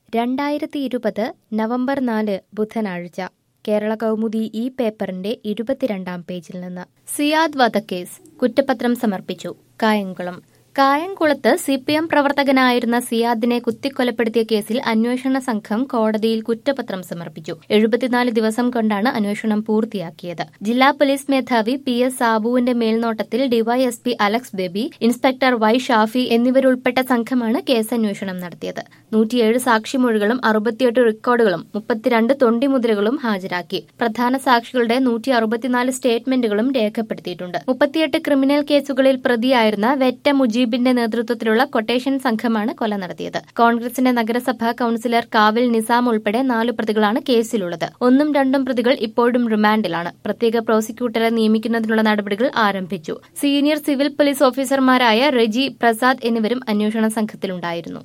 രണ്ടായിരത്തി ഇരുപത് നവംബർ നാല് ബുധനാഴ്ച കേരള കൗമുദി ഈ പേപ്പറിന്റെ ഇരുപത്തിരണ്ടാം പേജിൽ നിന്ന് സിയാദ് വധക്കേസ് കുറ്റപത്രം സമർപ്പിച്ചു കായംകുളം കായംകുളത്ത് സി പി എം പ്രവർത്തകനായിരുന്ന സിയാദിനെ കുത്തിക്കൊലപ്പെടുത്തിയ കേസിൽ അന്വേഷണ സംഘം കോടതിയിൽ കുറ്റപത്രം സമർപ്പിച്ചു എഴുപത്തിനാല് ദിവസം കൊണ്ടാണ് അന്വേഷണം പൂർത്തിയാക്കിയത് ജില്ലാ പോലീസ് മേധാവി പി എസ് സാബുവിന്റെ മേൽനോട്ടത്തിൽ DYSP Alex Baby inspector Y Shafi എന്നിവരുൾപ്പെട്ട സംഘമാണ് കേസന്വേഷണം നടത്തിയത് നൂറ്റിയേഴ് സാക്ഷിമൊഴികളും അറുപത്തിയെട്ട് റെക്കോർഡുകളും മുപ്പത്തിരണ്ട് തൊണ്ടിമുദ്രകളും ഹാജരാക്കി പ്രധാന സാക്ഷികളുടെ നൂറ്റി അറുപത്തിനാല് സ്റ്റേറ്റ്മെന്റുകളും രേഖപ്പെടുത്തിയിട്ടുണ്ട് മുപ്പത്തിയെട്ട് ക്രിമിനൽ കേസുകളിൽ പ്രതിയായിരുന്ന വെറ്റ മുജീബിന്റെ നേതൃത്വത്തിലുള്ള കൊട്ടേഷൻ സംഘമാണ് കൊല നടത്തിയത് കോൺഗ്രസിന്റെ നഗരസഭാ കൌൺസിലർ കാവിൽ നിസാം ഉൾപ്പെടെ നാലു പ്രതികളാണ് കേസിലുള്ളത് ഒന്നും രണ്ടും പ്രതികൾ ഇപ്പോഴും റിമാൻഡിലാണ് പ്രത്യേക പ്രോസിക്യൂട്ടറെ നിയമിക്കുന്നതിനുള്ള നടപടികൾ ആരംഭിച്ചു സീനിയർ സിവിൽ പോലീസ് ഓഫീസർമാരായ റെജി പ്രസാദ് എന്നിവരും അന്വേഷണ സംഘത്തിലുണ്ടായിരുന്നു